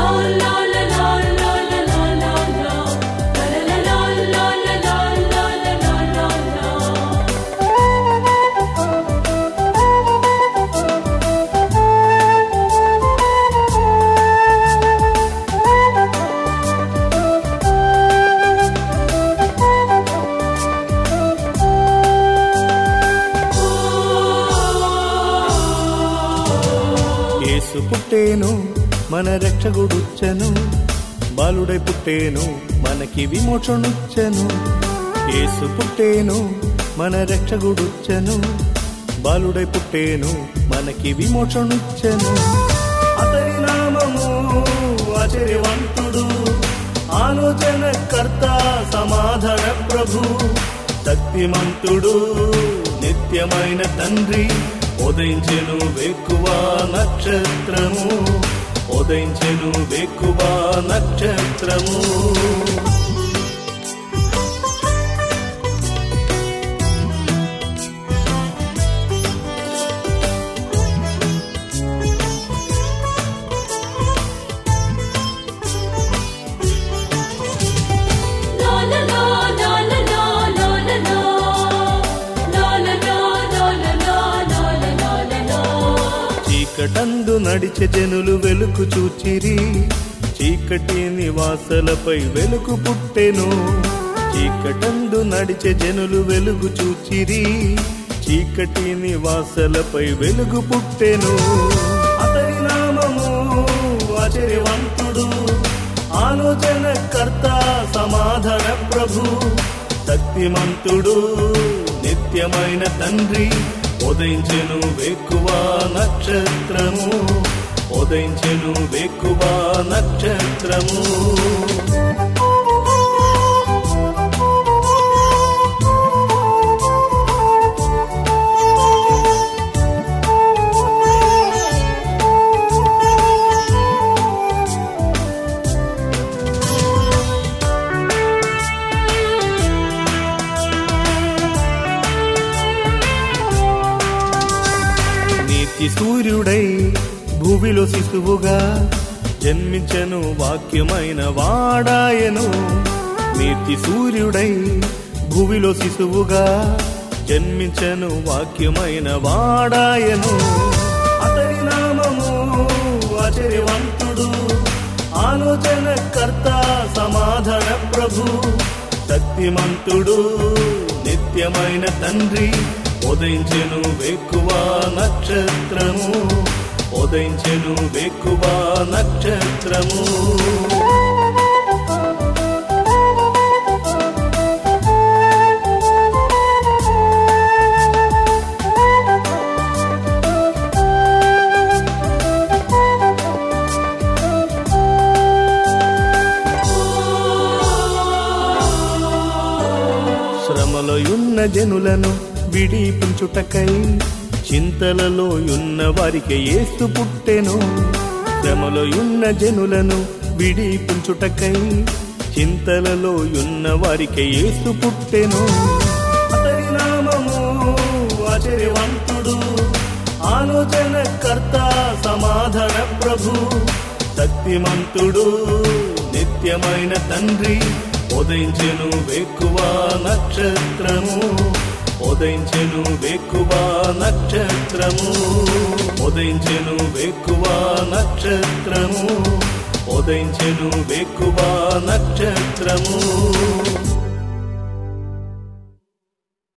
యేసు పుట్టేను మన రక్షగుడుచ్చను బాలుడై పుట్టేను మనకి విమోచనుచ్చను యేసు పుట్టేను మన రక్షగుడుచ్చను బాలుడై పుట్టేను మనకి విమోచనుచ్చను అతని నామము ఆశ్చర్యవంతుడు ఆలోచన కర్త సమాధాన ప్రభు శక్తిమంతుడు నిత్యమైన తండ్రి ఉదయించెను వేకువ నక్షత్రము ఉదయించెను వేకువ నక్షత్రము చీకటందు నడిచే జనులు వెలుగు చూచిరి చీకటి నివాసలపై వెలుగు పుట్టెను చీకటందు నడిచే జనులు వెలుగు చూచిరి చీకటి నివాసలపై వెలుగు పుట్టెను అతని నామము ఆశ్చర్యవంతుడు ఆలోచన కర్త సమాధాన ప్రభు శక్తిమంతుడు నిత్యమైన తండ్రి ఉదయించెను వేకువ నక్షత్రము ఉదయించెను వేకువ నక్షత్రము నీతి సూర్యుడై భూమిలో శిశువుగా జన్మించను వాక్యమైన వాడాయను నీతి సూర్యుడై భూమిలో శిశువుగా జన్మించను వాక్యమైన వాడాయను అతని నామము ఆశ్చర్యవంతుడు ఆలోచన కర్త సమాధాన ప్రభు శక్తిమంతుడు నిత్యమైన తండ్రి ఉదయించెను వేకువ నక్షత్రము ఉదయించెను వేకువ నక్షత్రము శ్రమలో ఉన్న జనులను విడిపించుటకై చింతలలో ఉన్న వారికి ఏసు పుట్టెను శ్రమలో ఉన్న జనులను విడిపించుటకై చింతలలో ఉన్న వారికి ఏసు పుట్టెను అతని నామము ఆశ్చర్యవంతుడు ఆలోచన కర్త సమాధాన ప్రభు శక్తిమంతుడు నిత్యమైన తండ్రి ఉదయించెను వేకువ నక్షత్రము ఉదయించెను వేకువ నక్షత్రము ఉదయించెను వేకువ నక్షత్రము ఉదయించెను వేకువ నక్షత్రము